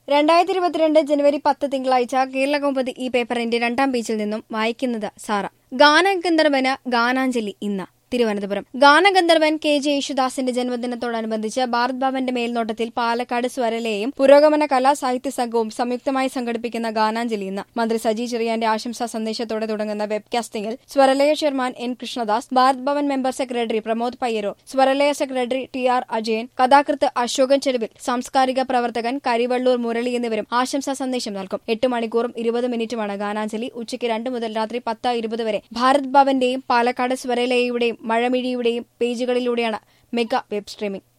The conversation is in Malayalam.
രണ്ടായിരത്തി ഇരുപത്തിരണ്ട് ജനുവരി പത്ത് തിങ്കളാഴ്ച കേരള കൗമുദി ഈ പേപ്പറിന്റെ രണ്ടാം പേജിൽ നിന്നും വായിക്കുന്നത് സാറ ഗാനഗന്ധർവന് ഗാനാഞ്ജലി ഇന്ന് തിരുവനന്തപുരം ഗാനഗന്ധർവൻ കെ ജെ യേശുദാസിന്റെ ജന്മദിനത്തോടനുബന്ധിച്ച് ഭാരത് ഭവന്റെ മേൽനോട്ടത്തിൽ പാലക്കാട് സ്വരലയും പുരോഗമന കലാ സാഹിത്യ സംഘവും സംയുക്തമായി സംഘടിപ്പിക്കുന്ന ഗാനാഞ്ജലി ഇന്ന് മന്ത്രി സജി ചെറിയാന്റെ ആശംസാ സന്ദേശത്തോടെ തുടങ്ങുന്ന വെബ്കാസ്റ്റിംഗിൽ Swaralaya chairman N Krishnadas Bharat Bhavan member secretary Pramod പയ്യരോ Swaralaya secretary T R Ajayan കഥാകൃത്ത് അശോകൻ ചെരുവിൽ സാംസ്കാരിക പ്രവർത്തകൻ കരിവള്ളൂർ മുരളി എന്നിവരും ആശംസാ സന്ദേശം നൽകും എട്ട് മണിക്കൂറും ഇരുപത് മിനിറ്റുമാണ് ഗാനാഞ്ജലി ഉച്ചയ്ക്ക് രണ്ട് മുതൽ രാത്രി പത്ത് ഇരുപത് വരെ ഭാരത് ഭവന്റെയും പാലക്കാട് സ്വരലയയുടെയും മഴമിഴിയുടെയും പേജുകളിലൂടെയാണ് മെഗാ വെബ് സ്ട്രീമിംഗ്